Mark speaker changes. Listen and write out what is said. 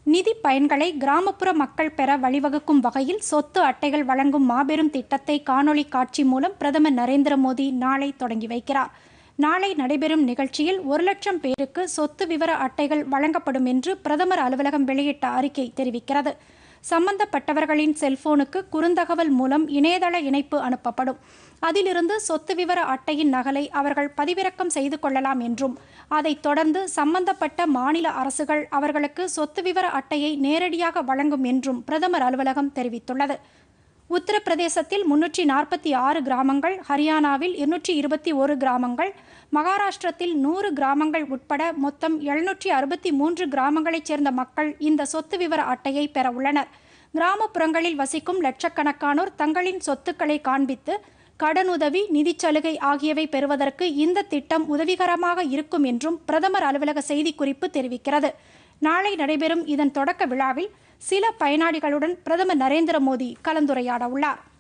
Speaker 1: நிதி பயன்களை கிராமப்புற மக்கள் பெற வழிவகுக்கும் வகையில் சொத்து அட்டைகள் வழங்கும் மாபெரும் திட்டத்தை காணொளி காட்சி மூலம் பிரதமர் நரேந்திர மோடி நாளை தொடங்கி வைக்கிறார் நாளை நடைபெறும் நிகழ்ச்சியில் ஒரு லட்சம் பேருக்கு சொத்து விவர அட்டைகள் வழங்கப்படும் என்று பிரதமர் அலுவலகம் வெளியிட்ட அறிக்கை தெரிவிக்கிறது சம்பந்தப்பட்டவர்களின் செல்போனுக்கு குறுந்தகவல் மூலம் இணையதள இணைப்பு அனுப்பப்படும் அதிலிருந்து சொத்து விவர அட்டையின் நகலை அவர்கள் பதிவிறக்கம் செய்து கொள்ளலாம் என்றும் அதைத் தொடர்ந்து சம்பந்தப்பட்ட மாநில அரசுகள் அவர்களுக்கு சொத்து விவர அட்டையை நேரடியாக வழங்கும் என்றும் பிரதமர் அலுவலகம் தெரிவித்துள்ளது உத்தரப்பிரதேசத்தில் முன்னூற்றி நாற்பத்தி ஆறு கிராமங்கள் ஹரியானாவில் இருநூற்றி இருபத்தி ஒரு கிராமங்கள் மகாராஷ்டிரத்தில் நூறு கிராமங்கள் உட்பட மொத்தம் எழுநூற்றி அறுபத்தி மூன்று கிராமங்களைச் சேர்ந்த மக்கள் இந்த சொத்து விவர அட்டையை பெற உள்ளனர் கிராமப்புறங்களில் வசிக்கும் லட்சக்கணக்கானோர் தங்களின் சொத்துக்களை காண்பித்து கடனுதவி நிதிச் சலுகை ஆகியவை பெறுவதற்கு இந்த திட்டம் உதவிகரமாக இருக்கும் என்றும் பிரதமர் அலுவலக செய்திக்குறிப்பு தெரிவிக்கிறது நாளை நடைபெறும் இதன் தொடக்க விழாவில் சில பயனாளிகளுடன் பிரதமர் நரேந்திர மோடி கலந்துரையாட உள்ளார்